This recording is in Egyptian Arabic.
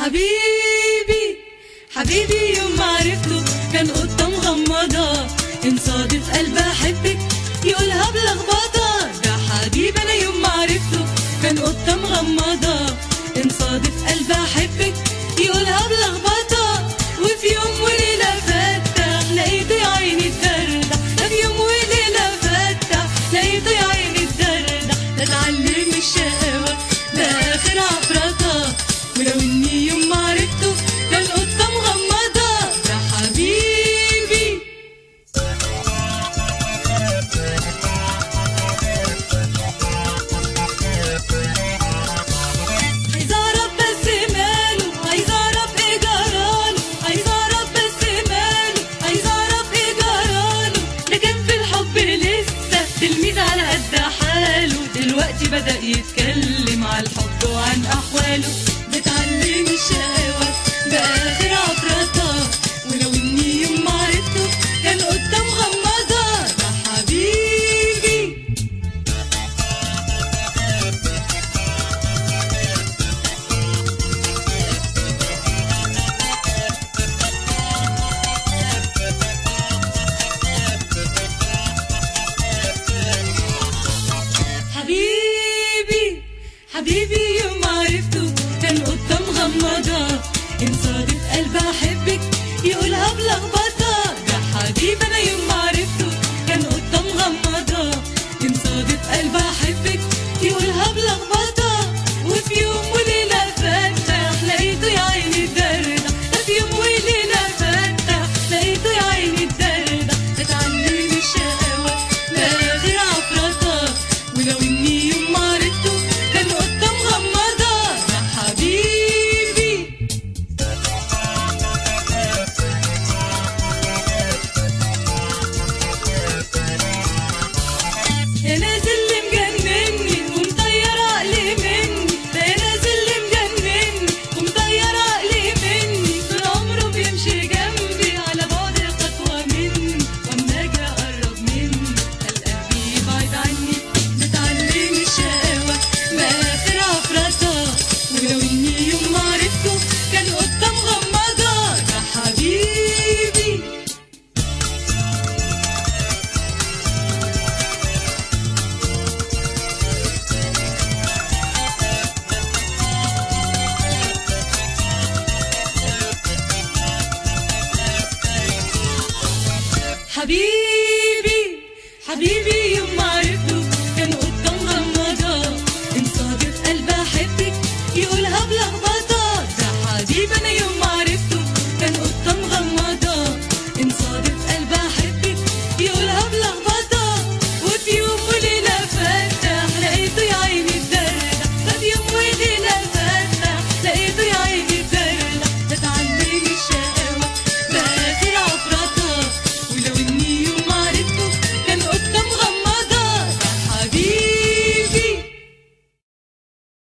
حبيبي حبيبي يوم ما عرفته كان قطة مغمضة إن صادف قلبي أحبك يقولها بلخبطة ده حبيبي أنا يوم ما عرفته كان قطة مغمضة إن صادف قلبي أحبك يقولها بلخبطة وفي يوم وليلة فتح لقيته يا عيني الدردح ده في يوم وليلة فتح لقيته يا عيني الدردح ده اتعلم الشقاوة ده آخر عفرطة ولو إني يوم ما عرفته كان قطة مغمضة ده حبيبي عايز اعرف بس ماله عايز اعرف ايه جراله عايز اعرف بس ماله عايز اعرف ايه جراله ده كان في الحب لسه تلميذ على قد حاله دلوقتي بدأ يتكلم على الحب وعن احواله بتعلم الشقاوة بآخر عفرطة ولو اني يوم ما عرفته كان قطة مغمضة ده حبيبي حبيبي حبيبي يوم ما عرفته كان قطة مغمضة إن صادف